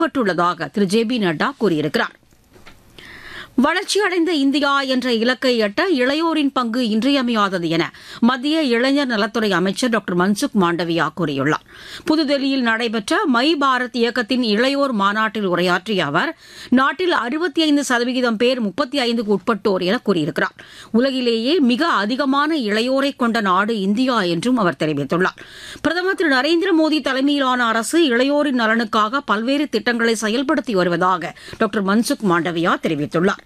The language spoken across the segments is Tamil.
பட்டுள்ளதாக திரு ஜே பி நட்டா கூறியிருக்கிறார் வளர்ச்சியடைந்த இந்தியா என்ற இலக்கை எட்ட இளையோரின் பங்கு இன்றியமையாதது என மத்திய இளைஞர் நலத்துறை அமைச்சர் டாக்டர் மன்சுக் மாண்டவியா கூறியுள்ளார் புதுதில்லியில் நடைபெற்ற மை பாரத் இயக்கத்தின் இளையோர் மாநாட்டில் உரையாற்றிய அவர் நாட்டில் அறுபத்தி ஐந்து சதவிகிதம் பேர் முப்பத்தி ஐந்துக்கு உட்பட்டோர் என கூறியிருக்கிறார் உலகிலேயே மிக அதிகமான இளையோரை கொண்ட நாடு இந்தியா என்றும் அவர் தெரிவித்துள்ளார் பிரதமர் திரு நரேந்திர மோடி தலைமையிலான அரசு இளையோரின் நலனுக்காக பல்வேறு திட்டங்களை செயல்படுத்தி வருவதாக டாக்டர் மன்சுக் மாண்டவியா தெரிவித்துள்ளார்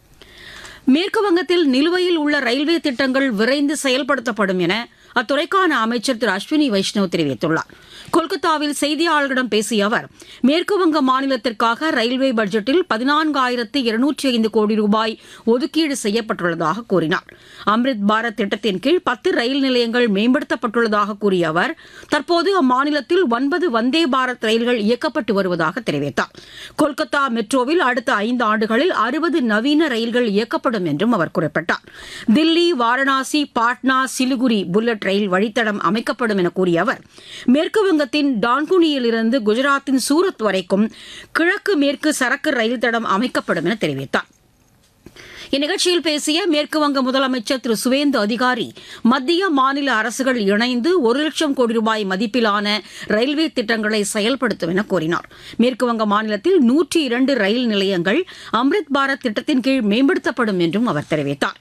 மேற்கு வங்கத்தில் நிலுவையில் உள்ள ரயில்வே திட்டங்கள் விரைந்து செயல்படுத்தப்படும் என அத்துறைக்கான அமைச்சர் திரு அஸ்வினி வைஷ்ணவ் தெரிவித்துள்ளார் கொல்கத்தாவில் செய்தியாளர்களிடம் பேசிய அவர் மேற்குவங்க மாநிலத்திற்காக ரயில்வே பட்ஜெட்டில் பதினான்காயிரத்து இருநூற்றி ஐந்து கோடி ரூபாய் ஒதுக்கீடு செய்யப்பட்டுள்ளதாக கூறினார் அம்ரித் பாரத் திட்டத்தின் கீழ் பத்து ரயில் நிலையங்கள் மேம்படுத்தப்பட்டுள்ளதாக கூறிய அவர் தற்போது அம்மாநிலத்தில் ஒன்பது வந்தே பாரத் ரயில்கள் இயக்கப்பட்டு வருவதாக தெரிவித்தார் கொல்கத்தா மெட்ரோவில் அடுத்த ஐந்து ஆண்டுகளில் அறுபது நவீன ரயில்கள் இயக்கப்படும் என்றும் அவர் குறிப்பிட்டார் தில்லி வாரணாசி பாட்னா சிலிகுரி புல்லட் ரயில் வழித்தடம் அமைக்கப்படும் என கூறிய அவர் மேற்கு வங்கத்தின் டான்குனியிலிருந்து குஜராத்தின் சூரத் வரைக்கும் கிழக்கு மேற்கு சரக்கு ரயில் தடம் அமைக்கப்படும் என தெரிவித்தார் இந்நிகழ்ச்சியில் பேசிய மேற்குவங்க முதலமைச்சர் திரு சுவேந்து அதிகாரி மத்திய மாநில அரசுகள் இணைந்து ஒரு லட்சம் கோடி ரூபாய் மதிப்பிலான ரயில்வே திட்டங்களை செயல்படுத்தும் என கூறினார் மேற்குவங்க மாநிலத்தில் நூற்றி இரண்டு ரயில் நிலையங்கள் அம்ரித் பாரத் திட்டத்தின் கீழ் மேம்படுத்தப்படும் என்றும் அவர் தெரிவித்தார்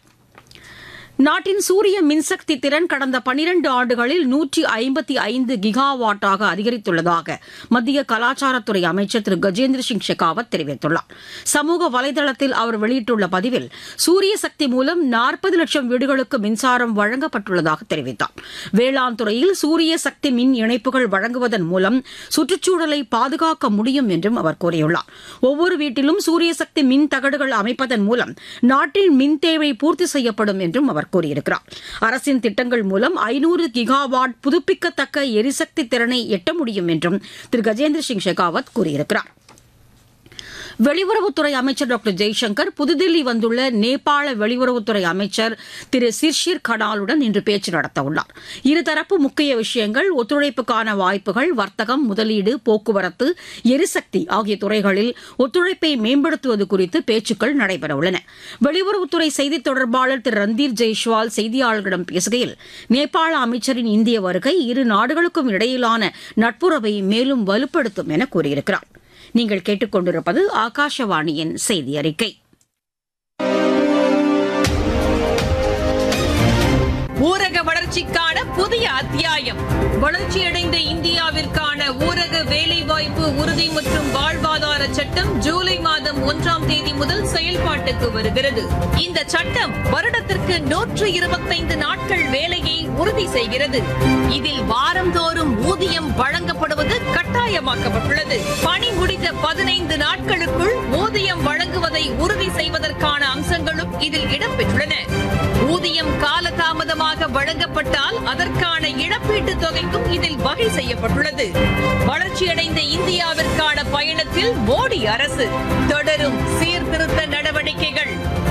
நாட்டின் சூரிய மின்சக்தி திறன் கடந்த பனிரண்டு ஆண்டுகளில் நூற்றி ஐம்பத்தி ஐந்து கிகாவாட்டாக அதிகரித்துள்ளதாக மத்திய கலாச்சாரத்துறை அமைச்சர் திரு கஜேந்திர சிங் ஷெகாவத் தெரிவித்துள்ளார் சமூக வலைதளத்தில் அவர் வெளியிட்டுள்ள பதிவில் சூரிய சக்தி மூலம் நாற்பது லட்சம் வீடுகளுக்கு மின்சாரம் வழங்கப்பட்டுள்ளதாக தெரிவித்தார் வேளாண் துறையில் சூரிய சக்தி மின் இணைப்புகள் வழங்குவதன் மூலம் சுற்றுச்சூழலை பாதுகாக்க முடியும் என்றும் அவர் கூறியுள்ளார் ஒவ்வொரு வீட்டிலும் சூரிய சக்தி மின் தகடுகள் அமைப்பதன் மூலம் நாட்டின் மின் தேவை பூர்த்தி செய்யப்படும் என்றும் அவர் அவர் கூறியிருக்கிறார் அரசின் திட்டங்கள் மூலம் ஐநூறு கிகாவாட் புதுப்பிக்கத்தக்க எரிசக்தி திறனை எட்ட முடியும் என்றும் திரு கஜேந்திர சிங் ஷெகாவத் கூறியிருக்கிறார் வெளியுறவுத்துறை அமைச்சர் டாக்டர் ஜெய்சங்கர் புதுதில்லி வந்துள்ள நேபாள வெளியுறவுத்துறை அமைச்சர் திரு சிர்ஷிர் கடாலுடன் இன்று பேச்சு நடத்தவுள்ளார் இருதரப்பு முக்கிய விஷயங்கள் ஒத்துழைப்புக்கான வாய்ப்புகள் வர்த்தகம் முதலீடு போக்குவரத்து எரிசக்தி ஆகிய துறைகளில் ஒத்துழைப்பை மேம்படுத்துவது குறித்து பேச்சுக்கள் நடைபெறவுள்ளன வெளியுறவுத்துறை செய்தித் தொடர்பாளர் திரு ரந்தீர் ஜெய்ஷ்வால் செய்தியாளர்களிடம் பேசுகையில் நேபாள அமைச்சரின் இந்திய வருகை இரு நாடுகளுக்கும் இடையிலான நட்புறவை மேலும் வலுப்படுத்தும் என கூறியிருக்கிறார் நீங்கள் கேட்டுக்கொண்டிருப்பது ஆகாஷவாணியின் செய்தி அறிக்கை ஊரக வளர்ச்சிக்கான புதிய அத்தியாயம் வளர்ச்சியடைந்த இந்தியாவிற்கான ஊரக வேலைவாய்ப்பு உறுதி மற்றும் வாழ்வாதார சட்டம் ஜூலை மாதம் ஒன்றாம் தேதி முதல் செயல்பாட்டுக்கு வருகிறது இந்த சட்டம் வருடத்திற்கு நூற்று இருபத்தைந்து நாட்கள் வேலையை உறுதி செய்கிறது இதில் வாரந்தோறும் ஊதியம் வழங்கப்படுவது கட்டாயமாக்கப்பட்டுள்ளது பணி முடிந்த பதினைந்து நாட்களுக்குள் ஊதியம் வழங்குவதை உறுதி செய்வதற்கான அம்சங்களும் இதில் இடம்பெற்றுள்ளன ஊதியம் காலதாமதமாக வழங்கப்பட்டால் அதற்கான இழப்பீட்டுத் தொகைக்கும் இதில் வகை செய்யப்பட்டுள்ளது வளர்ச்சியடைந்த இந்தியாவிற்கான பயணத்தில் மோடி அரசு தொடரும் சீர்திருத்த நடவடிக்கைகள்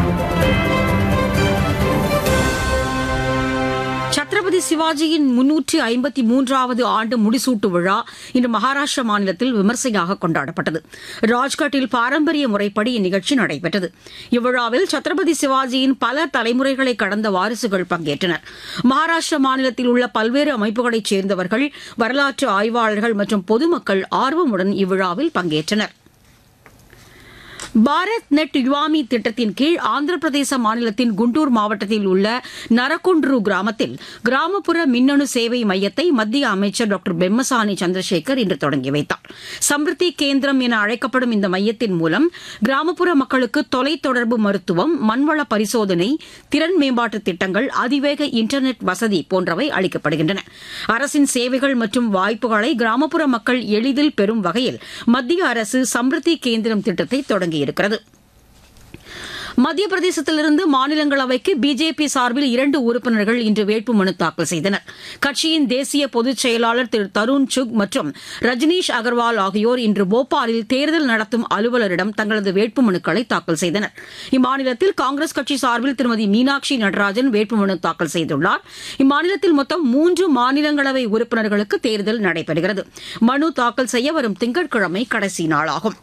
சத்ரபதி சிவாஜியின் முன்னூற்றி ஐம்பத்தி மூன்றாவது ஆண்டு முடிசூட்டு விழா இன்று மகாராஷ்டிரா மாநிலத்தில் விமர்சையாக கொண்டாடப்பட்டது ராஜ்காட்டில் பாரம்பரிய முறைப்படி இந்நிகழ்ச்சி நடைபெற்றது இவ்விழாவில் சத்ரபதி சிவாஜியின் பல தலைமுறைகளை கடந்த வாரிசுகள் பங்கேற்றனர் மகாராஷ்டிரா மாநிலத்தில் உள்ள பல்வேறு அமைப்புகளைச் சேர்ந்தவர்கள் வரலாற்று ஆய்வாளர்கள் மற்றும் பொதுமக்கள் ஆர்வமுடன் இவ்விழாவில் பங்கேற்றனர் பாரத் நெட் யுவாமி திட்டத்தின் கீழ் ஆந்திர பிரதேச மாநிலத்தின் குண்டூர் மாவட்டத்தில் உள்ள நரக்குன்ட்ரு கிராமத்தில் கிராமப்புற மின்னணு சேவை மையத்தை மத்திய அமைச்சர் டாக்டர் பெம்மசானி சந்திரசேகர் இன்று தொடங்கி வைத்தார் சம்ருத்தி கேந்திரம் என அழைக்கப்படும் இந்த மையத்தின் மூலம் கிராமப்புற மக்களுக்கு தொலைத்தொடர்பு மருத்துவம் மண்வள பரிசோதனை திறன் மேம்பாட்டு திட்டங்கள் அதிவேக இன்டர்நெட் வசதி போன்றவை அளிக்கப்படுகின்றன அரசின் சேவைகள் மற்றும் வாய்ப்புகளை கிராமப்புற மக்கள் எளிதில் பெறும் வகையில் மத்திய அரசு சம்ருத்தி கேந்திரம் திட்டத்தை தொடங்கி இருக்கிறது மத்திய பிரதேசத்திலிருந்து மாநிலங்களவைக்கு பிஜேபி சார்பில் இரண்டு உறுப்பினர்கள் இன்று வேட்புமனு தாக்கல் செய்தனர் கட்சியின் தேசிய பொதுச் செயலாளர் திரு தருண் சுக் மற்றும் ரஜினீஷ் அகர்வால் ஆகியோர் இன்று போபாலில் தேர்தல் நடத்தும் அலுவலரிடம் தங்களது வேட்புமனுக்களை தாக்கல் செய்தனர் இம்மாநிலத்தில் காங்கிரஸ் கட்சி சார்பில் திருமதி மீனாட்சி நடராஜன் வேட்புமனு தாக்கல் செய்துள்ளார் இம்மாநிலத்தில் மொத்தம் மூன்று மாநிலங்களவை உறுப்பினர்களுக்கு தேர்தல் நடைபெறுகிறது மனு தாக்கல் செய்ய வரும் திங்கட்கிழமை கடைசி நாளாகும்